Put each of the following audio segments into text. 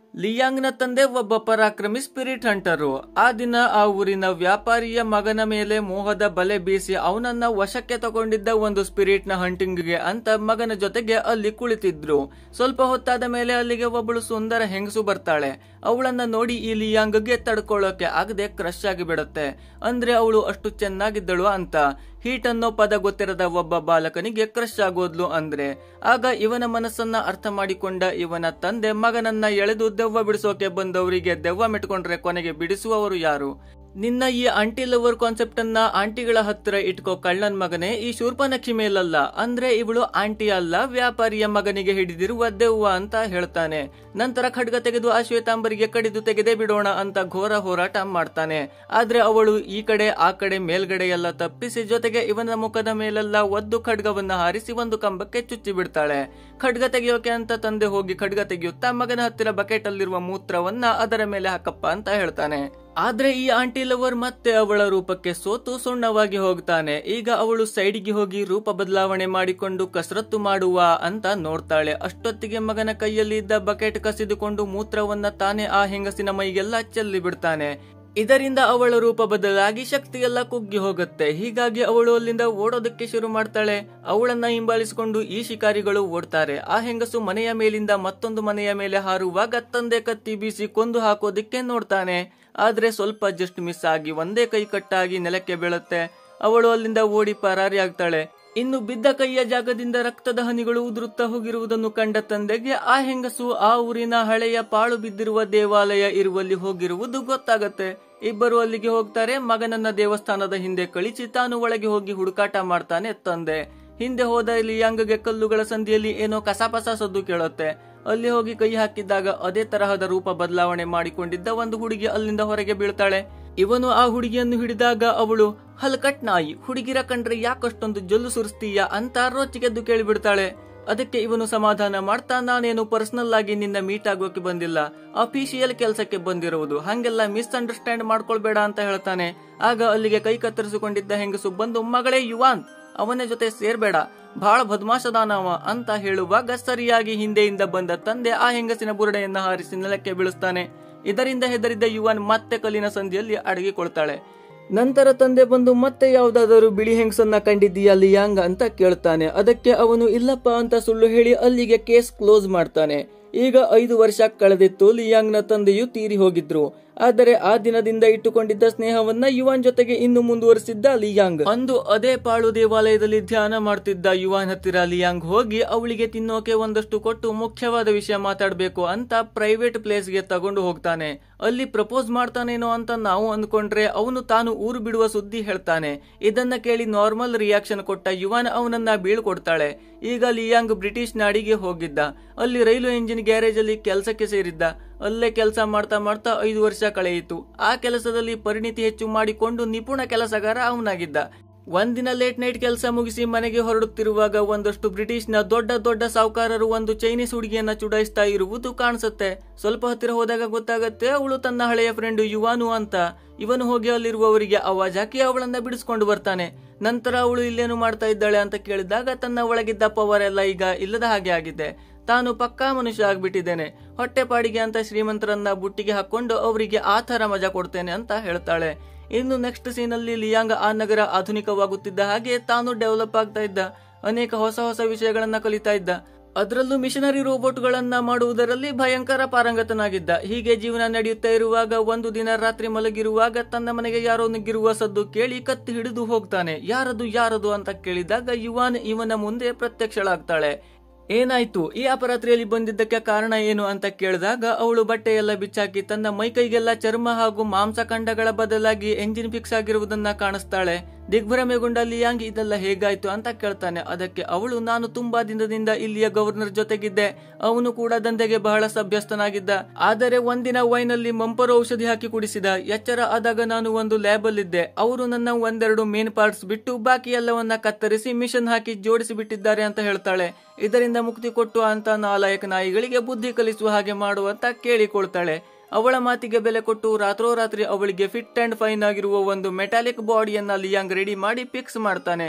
ಲಿಯಾಂಗ್ನ ತಂದೆ ಒಬ್ಬ ಪರಾಕ್ರಮಿ ಸ್ಪಿರಿಟ್ ಹಂಟರು ಆ ದಿನ ಆ ಊರಿನ ವ್ಯಾಪಾರಿಯ ಮಗನ ಮೇಲೆ ಮೋಹದ ಬಲೆ ಬೀಸಿ ಅವನನ್ನ ವಶಕ್ಕೆ ತಗೊಂಡಿದ್ದ ಒಂದು ಸ್ಪಿರಿಟ್ ನ ಹಂಟಿಂಗ್ಗೆ ಅಂತ ಮಗನ ಜೊತೆಗೆ ಅಲ್ಲಿ ಕುಳಿತಿದ್ರು ಸ್ವಲ್ಪ ಹೊತ್ತಾದ ಮೇಲೆ ಅಲ್ಲಿಗೆ ಒಬ್ಬಳು ಸುಂದರ ಹೆಂಗಸು ಬರ್ತಾಳೆ ಅವಳನ್ನ ನೋಡಿ ಈ ಲಿಯಾಂಗ್ಗೆ ತಡ್ಕೊಳ್ಳೋಕೆ ಆಗದೆ ಕ್ರಶ್ ಆಗಿ ಬಿಡುತ್ತೆ ಅಂದ್ರೆ ಅವಳು ಅಷ್ಟು ಚೆನ್ನಾಗಿದ್ದಳು ಅಂತ ಹೀಟ್ ಅನ್ನೋ ಪದ ಗೊತ್ತಿರದ ಒಬ್ಬ ಬಾಲಕನಿಗೆ ಕ್ರಶ್ ಆಗೋದ್ಲು ಅಂದ್ರೆ ಆಗ ಇವನ ಮನಸ್ಸನ್ನ ಅರ್ಥ ಮಾಡಿಕೊಂಡ ಇವನ ತಂದೆ ಮಗನನ್ನ ಎಳೆದು ದೆವ್ವ ಬಿಡಿಸೋಕೆ ಬಂದವರಿಗೆ ದೆವ್ವ ಮೆಟ್ಕೊಂಡ್ರೆ ಕೊನೆಗೆ ಬಿಡಿಸುವವರು ಯಾರು ನಿನ್ನ ಈ ಆಂಟಿ ಲವರ್ ಕಾನ್ಸೆಪ್ಟ್ ಅನ್ನ ಆಂಟಿಗಳ ಹತ್ತಿರ ಇಟ್ಕೋ ಕಳ್ಳನ್ ಮಗನೇ ಈ ಶೂರ್ಪನಖಿ ಮೇಲಲ್ಲ ಅಂದ್ರೆ ಇವಳು ಆಂಟಿ ಅಲ್ಲ ವ್ಯಾಪಾರಿಯ ಮಗನಿಗೆ ಹಿಡಿದಿರುವ ದೆವ್ವ ಅಂತ ಹೇಳ್ತಾನೆ ನಂತರ ಖಡ್ಗ ತೆಗೆದು ಆ ಶ್ವೇತಾಂಬರಿಗೆ ಕಡಿದು ತೆಗೆದೇ ಬಿಡೋಣ ಅಂತ ಘೋರ ಹೋರಾಟ ಮಾಡ್ತಾನೆ ಆದ್ರೆ ಅವಳು ಈ ಕಡೆ ಆ ಕಡೆ ಮೇಲ್ಗಡೆ ಎಲ್ಲ ತಪ್ಪಿಸಿ ಜೊತೆಗೆ ಇವನ ಮುಖದ ಮೇಲೆಲ್ಲ ಒದ್ದು ಖಡ್ಗವನ್ನ ಹಾರಿಸಿ ಒಂದು ಕಂಬಕ್ಕೆ ಚುಚ್ಚಿ ಬಿಡ್ತಾಳೆ ಖಡ್ಗ ತೆಗೆಯೋಕೆ ಅಂತ ತಂದೆ ಹೋಗಿ ಖಡ್ಗ ತೆಗೆಯುತ್ತಾ ಮಗನ ಹತ್ತಿರ ಬಕೆಟ್ ಅಲ್ಲಿರುವ ಮೂತ್ರವನ್ನ ಅದರ ಮೇಲೆ ಹಾಕಪ್ಪ ಅಂತ ಹೇಳ್ತಾನೆ ಆದ್ರೆ ಈ ಆಂಟಿ ಲವರ್ ಮತ್ತೆ ಅವಳ ರೂಪಕ್ಕೆ ಸೋತು ಸುಣ್ಣವಾಗಿ ಹೋಗ್ತಾನೆ ಈಗ ಅವಳು ಸೈಡ್ಗೆ ಹೋಗಿ ರೂಪ ಬದಲಾವಣೆ ಮಾಡಿಕೊಂಡು ಕಸರತ್ತು ಮಾಡುವ ಅಂತ ನೋಡ್ತಾಳೆ ಅಷ್ಟೊತ್ತಿಗೆ ಮಗನ ಕೈಯಲ್ಲಿ ಇದ್ದ ಬಕೆಟ್ ಕಸಿದುಕೊಂಡು ಮೂತ್ರವನ್ನ ತಾನೇ ಆ ಹೆಂಗಸಿನ ಮೈಗೆಲ್ಲ ಚೆಲ್ಲಿ ಬಿಡ್ತಾನೆ ಇದರಿಂದ ಅವಳ ರೂಪ ಬದಲಾಗಿ ಶಕ್ತಿಯೆಲ್ಲ ಕುಗ್ಗಿ ಹೋಗುತ್ತೆ ಹೀಗಾಗಿ ಅವಳು ಅಲ್ಲಿಂದ ಓಡೋದಕ್ಕೆ ಶುರು ಮಾಡ್ತಾಳೆ ಅವಳನ್ನ ಹಿಂಬಾಲಿಸಿಕೊಂಡು ಈ ಶಿಕಾರಿಗಳು ಓಡ್ತಾರೆ ಆ ಹೆಂಗಸು ಮನೆಯ ಮೇಲಿಂದ ಮತ್ತೊಂದು ಮನೆಯ ಮೇಲೆ ಹಾರುವಾಗ ತಂದೆ ಕತ್ತಿ ಬೀಸಿ ಕೊಂದು ಹಾಕೋದಿಕ್ಕೆ ನೋಡ್ತಾನೆ ಆದ್ರೆ ಸ್ವಲ್ಪ ಜಸ್ಟ್ ಮಿಸ್ ಆಗಿ ಒಂದೇ ಕೈ ಕಟ್ಟಾಗಿ ನೆಲಕ್ಕೆ ಬೀಳುತ್ತೆ ಅವಳು ಅಲ್ಲಿಂದ ಓಡಿ ಪರಾರಿ ಆಗ್ತಾಳೆ ಇನ್ನು ಬಿದ್ದ ಕೈಯ ಜಾಗದಿಂದ ರಕ್ತದ ಹನಿಗಳು ಉದುರುತ್ತಾ ಹೋಗಿರುವುದನ್ನು ಕಂಡ ತಂದೆಗೆ ಆ ಹೆಂಗಸು ಆ ಊರಿನ ಹಳೆಯ ಪಾಳು ಬಿದ್ದಿರುವ ದೇವಾಲಯ ಇರುವಲ್ಲಿ ಹೋಗಿರುವುದು ಗೊತ್ತಾಗತ್ತೆ ಇಬ್ಬರು ಅಲ್ಲಿಗೆ ಹೋಗ್ತಾರೆ ಮಗನನ್ನ ದೇವಸ್ಥಾನದ ಹಿಂದೆ ಕಳಿಸಿ ತಾನು ಒಳಗೆ ಹೋಗಿ ಹುಡುಕಾಟ ಮಾಡ್ತಾನೆ ತಂದೆ ಹಿಂದೆ ಹೋದ ಇಲ್ಲಿ ಯಾಂಗ್ಗೆ ಕಲ್ಲುಗಳ ಸಂಧಿಯಲ್ಲಿ ಏನೋ ಕಸಾಪಸ ಸದ್ದು ಕೇಳುತ್ತೆ ಅಲ್ಲಿ ಹೋಗಿ ಕೈ ಹಾಕಿದ್ದಾಗ ಅದೇ ತರಹದ ರೂಪ ಬದಲಾವಣೆ ಮಾಡಿಕೊಂಡಿದ್ದ ಒಂದು ಹುಡುಗಿ ಅಲ್ಲಿಂದ ಹೊರಗೆ ಬೀಳ್ತಾಳೆ ಇವನು ಆ ಹುಡುಗಿಯನ್ನು ಹಿಡಿದಾಗ ಅವಳು ಹಲ್ಕಟ್ ನಾಯಿ ಹುಡುಗಿರ ಕಂಡ್ರೆ ಯಾಕಷ್ಟೊಂದು ಜೊಲ್ಲು ಸುರಿಸ್ತೀಯ ಅಂತ ರೋಚಿಗೆದ್ದು ಕೇಳಿಬಿಡ್ತಾಳೆ ಅದಕ್ಕೆ ಇವನು ಸಮಾಧಾನ ಮಾಡ್ತಾ ನಾನೇನು ಪರ್ಸನಲ್ ಆಗಿ ನಿನ್ನ ಮೀಟ್ ಆಗೋಕೆ ಬಂದಿಲ್ಲ ಅಫಿಷಿಯಲ್ ಕೆಲಸಕ್ಕೆ ಬಂದಿರುವುದು ಹಂಗೆಲ್ಲ ಮಿಸ್ಅಂಡರ್ಸ್ಟ್ಯಾಂಡ್ ಮಾಡ್ಕೊಳ್ಬೇಡ ಅಂತ ಹೇಳ್ತಾನೆ ಆಗ ಅಲ್ಲಿಗೆ ಕೈ ಕತ್ತರಿಸಿಕೊಂಡಿದ್ದ ಹೆಂಗಸು ಬಂದು ಮಗಳೇ ಯುವಾನ್ ಅವನ ಜೊತೆ ಸೇರ್ಬೇಡ ಬಹಳ ಬದ್ಮಾಶದಾನವ ಅಂತ ಹೇಳುವಾಗ ಸರಿಯಾಗಿ ಹಿಂದೆಯಿಂದ ಬಂದ ತಂದೆ ಆ ಹೆಂಗಸಿನ ಬುರುಡೆಯನ್ನ ಹಾರಿಸಿ ನೆಲಕ್ಕೆ ಬೀಳಿಸ್ತಾನೆ ಇದರಿಂದ ಹೆದರಿದ್ದ ಯುವಾನ್ ಮತ್ತೆ ಕಲ್ಲಿನ ಸಂಧಿಯಲ್ಲಿ ಅಡಗಿಕೊಳ್ತಾಳೆ ನಂತರ ತಂದೆ ಬಂದು ಮತ್ತೆ ಯಾವ್ದಾದರೂ ಬಿಳಿ ಹೆಂಗಸನ್ನ ಕಂಡಿದ್ದೀಯಾ ಲಿಯಾಂಗ್ ಅಂತ ಕೇಳ್ತಾನೆ ಅದಕ್ಕೆ ಅವನು ಇಲ್ಲಪ್ಪ ಅಂತ ಸುಳ್ಳು ಹೇಳಿ ಅಲ್ಲಿಗೆ ಕೇಸ್ ಕ್ಲೋಸ್ ಮಾಡ್ತಾನೆ ಈಗ ಐದು ವರ್ಷ ಕಳೆದಿತ್ತು ಲಿಯಾಂಗ್ನ ತಂದೆಯು ತೀರಿ ಹೋಗಿದ್ರು ಆದರೆ ಆ ದಿನದಿಂದ ಇಟ್ಟುಕೊಂಡಿದ್ದ ಸ್ನೇಹವನ್ನ ಯುವಾನ್ ಜೊತೆಗೆ ಇನ್ನು ಮುಂದುವರಿಸಿದ್ದ ಲಿಯಾಂಗ್ ಅಂದು ಅದೇ ಪಾಳು ದೇವಾಲಯದಲ್ಲಿ ಧ್ಯಾನ ಮಾಡ್ತಿದ್ದ ಯುವಾನ್ ಹತ್ತಿರ ಲಿಯಾಂಗ್ ಹೋಗಿ ಅವಳಿಗೆ ತಿನ್ನೋಕೆ ಒಂದಷ್ಟು ಕೊಟ್ಟು ಮುಖ್ಯವಾದ ವಿಷಯ ಮಾತಾಡ್ಬೇಕು ಅಂತ ಪ್ರೈವೇಟ್ ಪ್ಲೇಸ್ಗೆ ತಗೊಂಡು ಹೋಗ್ತಾನೆ ಅಲ್ಲಿ ಪ್ರಪೋಸ್ ಮಾಡ್ತಾನೇನೋ ಅಂತ ನಾವು ಅಂದ್ಕೊಂಡ್ರೆ ಅವನು ತಾನು ಊರು ಬಿಡುವ ಸುದ್ದಿ ಹೇಳ್ತಾನೆ ಇದನ್ನ ಕೇಳಿ ನಾರ್ಮಲ್ ರಿಯಾಕ್ಷನ್ ಕೊಟ್ಟ ಯುವಾನ್ ಅವನನ್ನ ಬೀಳ್ಕೊಡ್ತಾಳೆ ಈಗ ಲಿಯಾಂಗ್ ಬ್ರಿಟಿಷ್ ನಾಡಿಗೆ ಹೋಗಿದ್ದ ಅಲ್ಲಿ ರೈಲು ಎಂಜಿನ್ ಗ್ಯಾರೇಜ್ ಅಲ್ಲಿ ಕೆಲಸಕ್ಕೆ ಸೇರಿದ್ದ ಅಲ್ಲೇ ಕೆಲಸ ಮಾಡ್ತಾ ಮಾಡ್ತಾ ಐದು ವರ್ಷ ಕಳೆಯಿತು ಆ ಕೆಲಸದಲ್ಲಿ ಪರಿಣಿತಿ ಹೆಚ್ಚು ಮಾಡಿಕೊಂಡು ನಿಪುಣ ಕೆಲಸಗಾರ ಅವನಾಗಿದ್ದ ಒಂದಿನ ಲೇಟ್ ನೈಟ್ ಕೆಲಸ ಮುಗಿಸಿ ಮನೆಗೆ ಹೊರಡುತ್ತಿರುವಾಗ ಒಂದಷ್ಟು ಬ್ರಿಟಿಷ್ನ ದೊಡ್ಡ ದೊಡ್ಡ ಸಾಹುಕಾರರು ಒಂದು ಚೈನೀಸ್ ಹುಡುಗಿಯನ್ನ ಚುಡಾಯಿಸ್ತಾ ಇರುವುದು ಕಾಣಿಸುತ್ತೆ ಸ್ವಲ್ಪ ಹತ್ತಿರ ಹೋದಾಗ ಗೊತ್ತಾಗತ್ತೆ ಅವಳು ತನ್ನ ಹಳೆಯ ಫ್ರೆಂಡ್ ಯುವಾನು ಅಂತ ಇವನು ಹೋಗಿ ಅಲ್ಲಿರುವವರಿಗೆ ಆವಾಜ್ ಹಾಕಿ ಅವಳನ್ನ ಬಿಡಿಸ್ಕೊಂಡು ಬರ್ತಾನೆ ನಂತರ ಅವಳು ಇಲ್ಲೇನು ಮಾಡ್ತಾ ಇದ್ದಾಳೆ ಅಂತ ಕೇಳಿದಾಗ ತನ್ನ ಒಳಗಿದ್ದ ಪವರ್ ಎಲ್ಲ ಈಗ ಇಲ್ಲದ ಹಾಗೆ ಆಗಿದೆ ತಾನು ಪಕ್ಕಾ ಮನುಷ್ಯ ಆಗ್ಬಿಟ್ಟಿದ್ದೇನೆ ಹೊಟ್ಟೆಪಾಡಿಗೆ ಅಂತ ಶ್ರೀಮಂತರನ್ನ ಬುಟ್ಟಿಗೆ ಹಾಕೊಂಡು ಅವರಿಗೆ ಆ ತರ ಮಜಾ ಕೊಡ್ತೇನೆ ಅಂತ ಹೇಳ್ತಾಳೆ ಇನ್ನು ನೆಕ್ಸ್ಟ್ ಸೀನಲ್ಲಿ ಲಿಯಾಂಗ್ ಆ ನಗರ ಆಧುನಿಕವಾಗುತ್ತಿದ್ದ ಹಾಗೆ ತಾನು ಡೆವಲಪ್ ಆಗ್ತಾ ಇದ್ದ ಅನೇಕ ಹೊಸ ಹೊಸ ವಿಷಯಗಳನ್ನ ಕಲಿತಾ ಇದ್ದ ಅದರಲ್ಲೂ ಮಿಷನರಿ ರೋಬೋಟ್ಗಳನ್ನ ಮಾಡುವುದರಲ್ಲಿ ಭಯಂಕರ ಪಾರಂಗತನಾಗಿದ್ದ ಹೀಗೆ ಜೀವನ ನಡೆಯುತ್ತಾ ಇರುವಾಗ ಒಂದು ದಿನ ರಾತ್ರಿ ಮಲಗಿರುವಾಗ ತನ್ನ ಮನೆಗೆ ಯಾರೋ ನುಗ್ಗಿರುವ ಸದ್ದು ಕೇಳಿ ಕತ್ತಿ ಹಿಡಿದು ಹೋಗ್ತಾನೆ ಯಾರದು ಯಾರದು ಅಂತ ಕೇಳಿದಾಗ ಯುವಾನ್ ಇವನ ಮುಂದೆ ಪ್ರತ್ಯಕ್ಷಳಾಗ್ತಾಳೆ ಏನಾಯ್ತು ಈ ಅಪರಾತ್ರಿಯಲ್ಲಿ ಬಂದಿದ್ದಕ್ಕೆ ಕಾರಣ ಏನು ಅಂತ ಕೇಳಿದಾಗ ಅವಳು ಬಟ್ಟೆಯೆಲ್ಲ ಬಿಚ್ಚಾಕಿ ತನ್ನ ಮೈಕೈಗೆಲ್ಲ ಚರ್ಮ ಹಾಗೂ ಮಾಂಸಖಂಡಗಳ ಬದಲಾಗಿ ಎಂಜಿನ್ ಫಿಕ್ಸ್ ಆಗಿರುವುದನ್ನ ಕಾಣಿಸ್ತಾಳೆ ದಿಗ್ಭ್ರಮೆಗೊಂಡ ಲಿಯಾಂಗ್ ಇದೆಲ್ಲ ಹೇಗಾಯ್ತು ಅಂತ ಕೇಳ್ತಾನೆ ಅದಕ್ಕೆ ಅವಳು ನಾನು ತುಂಬಾ ದಿನದಿಂದ ಇಲ್ಲಿಯ ಗವರ್ನರ್ ಜೊತೆಗಿದ್ದೆ ಅವನು ಕೂಡ ದಂಧೆಗೆ ಬಹಳ ಸಭ್ಯಸ್ತನಾಗಿದ್ದ ಆದರೆ ಒಂದಿನ ವೈನಲ್ಲಿ ಮಂಪರು ಔಷಧಿ ಹಾಕಿ ಕುಡಿಸಿದ ಎಚ್ಚರ ಆದಾಗ ನಾನು ಒಂದು ಲ್ಯಾಬ್ ಅಲ್ಲಿದ್ದೆ ಅವರು ನನ್ನ ಒಂದೆರಡು ಮೇನ್ ಪಾರ್ಟ್ಸ್ ಬಿಟ್ಟು ಬಾಕಿ ಎಲ್ಲವನ್ನ ಕತ್ತರಿಸಿ ಮಿಷನ್ ಹಾಕಿ ಜೋಡಿಸಿ ಬಿಟ್ಟಿದ್ದಾರೆ ಅಂತ ಹೇಳ್ತಾಳೆ ಇದರಿಂದ ಮುಕ್ತಿ ಕೊಟ್ಟು ಅಂತ ನಾಲಾಯಕ ನಾಯಿಗಳಿಗೆ ಬುದ್ಧಿ ಕಲಿಸುವ ಹಾಗೆ ಮಾಡುವಂತ ಕೇಳಿಕೊಳ್ತಾಳೆ ಅವಳ ಮಾತಿಗೆ ಬೆಲೆ ಕೊಟ್ಟು ರಾತ್ರೋರಾತ್ರಿ ಅವಳಿಗೆ ಫಿಟ್ ಅಂಡ್ ಫೈನ್ ಆಗಿರುವ ಒಂದು ಮೆಟಾಲಿಕ್ ಬಾಡಿಯನ್ನ ಲಿಯಾಂಗ್ ರೆಡಿ ಮಾಡಿ ಫಿಕ್ಸ್ ಮಾಡ್ತಾನೆ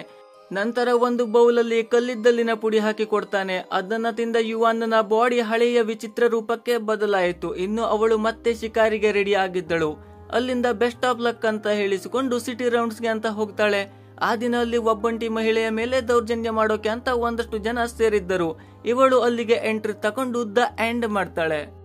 ನಂತರ ಒಂದು ಬೌಲಲ್ಲಿ ಕಲ್ಲಿದ್ದಲಿನ ಪುಡಿ ಹಾಕಿ ಕೊಡ್ತಾನೆ ಅದನ್ನ ತಿಂದ ಯುವಾನ್ನ ಬಾಡಿ ಹಳೆಯ ವಿಚಿತ್ರ ರೂಪಕ್ಕೆ ಬದಲಾಯಿತು ಇನ್ನು ಅವಳು ಮತ್ತೆ ಶಿಕಾರಿಗೆ ರೆಡಿ ಆಗಿದ್ದಳು ಅಲ್ಲಿಂದ ಬೆಸ್ಟ್ ಆಫ್ ಲಕ್ ಅಂತ ಹೇಳಿಸಿಕೊಂಡು ಸಿಟಿ ರೌಂಡ್ಸ್ಗೆ ಅಂತ ಹೋಗ್ತಾಳೆ ಆ ದಿನ ಅಲ್ಲಿ ಒಬ್ಬಂಟಿ ಮಹಿಳೆಯ ಮೇಲೆ ದೌರ್ಜನ್ಯ ಮಾಡೋಕೆ ಅಂತ ಒಂದಷ್ಟು ಜನ ಸೇರಿದ್ದರು ಇವಳು ಅಲ್ಲಿಗೆ ಎಂಟ್ರಿ ತಕೊಂಡು ದ ಎಂಡ್ ಮಾಡ್ತಾಳೆ